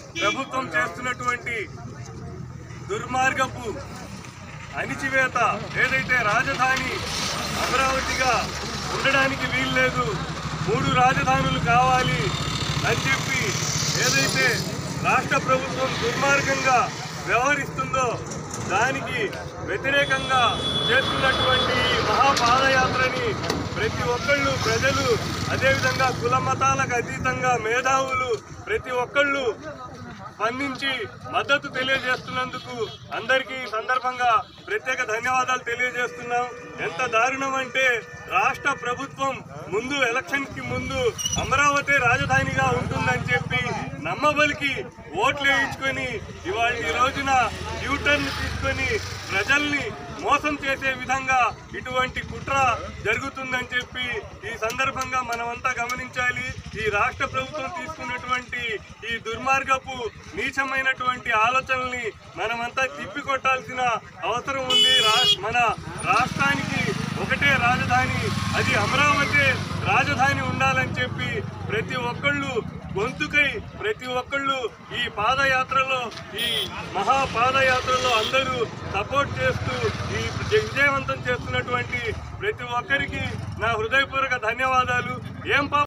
ప్రభుత్వం చేస్తున్నటువంటి దుర్మార్గపు అణిచివేత ఏదైతే రాజధాని అమరావతిగా ఉండడానికి వీల్లేదు మూడు రాజధానులు కావాలి అని చెప్పి ఏదైతే రాష్ట్ర ప్రభుత్వం దుర్మార్గంగా వ్యవహరిస్తుందో దానికి వ్యతిరేకంగా చేస్తున్నటువంటి ఈ మహాపాదయాత్రని ప్రతి ఒక్కళ్ళు ప్రజలు అదేవిధంగా కుల మతాలకు అతీతంగా మేధావులు ప్రతి ఒక్కళ్ళు స్పందించి మద్దతు తెలియజేస్తున్నందుకు అందరికీ ఈ సందర్భంగా ప్రత్యేక ధన్యవాదాలు తెలియజేస్తున్నాం ఎంత దారుణం అంటే రాష్ట్ర ప్రభుత్వం ముందు ఎలక్షన్ కి ముందు అమరావతి రాజధానిగా ఉంటుందని చెప్పి నమ్మబలికి ఓట్లు వేయించుకొని ఇవాళ ఈ రోజున యూటర్న్ తీసుకొని ప్రజల్ని మోసం చేసే విధంగా ఇటువంటి కుట్ర జరుగుతుందని చెప్పి ఈ సందర్భంగా మనమంతా గమనించాలి ఈ రాష్ట్ర ప్రభుత్వం తీసుకున్నటువంటి ఈ దుర్మార్గపు నీచమైనటువంటి ఆలోచనల్ని మనమంతా తిప్పికొట్టాల్సిన అవసరం ఉంది రా- మన రాష్ట్రానికి ఒకటే రాజధాని అది అమరావతి రాజధాని ఉండాలని చెప్పి ప్రతి ఒక్కళ్ళు గొంతుకై ప్రతి ఒక్కళ్ళు ఈ పాదయాత్రలో ఈ మహా పాదయాత్రలో అందరూ సపోర్ట్ చేస్తూ ఈ విజయవంతం చేస్తున్నటువంటి ప్రతి ఒక్కరికి నా హృదయపూర్వక ధన్యవాదాలు ఏం పాపం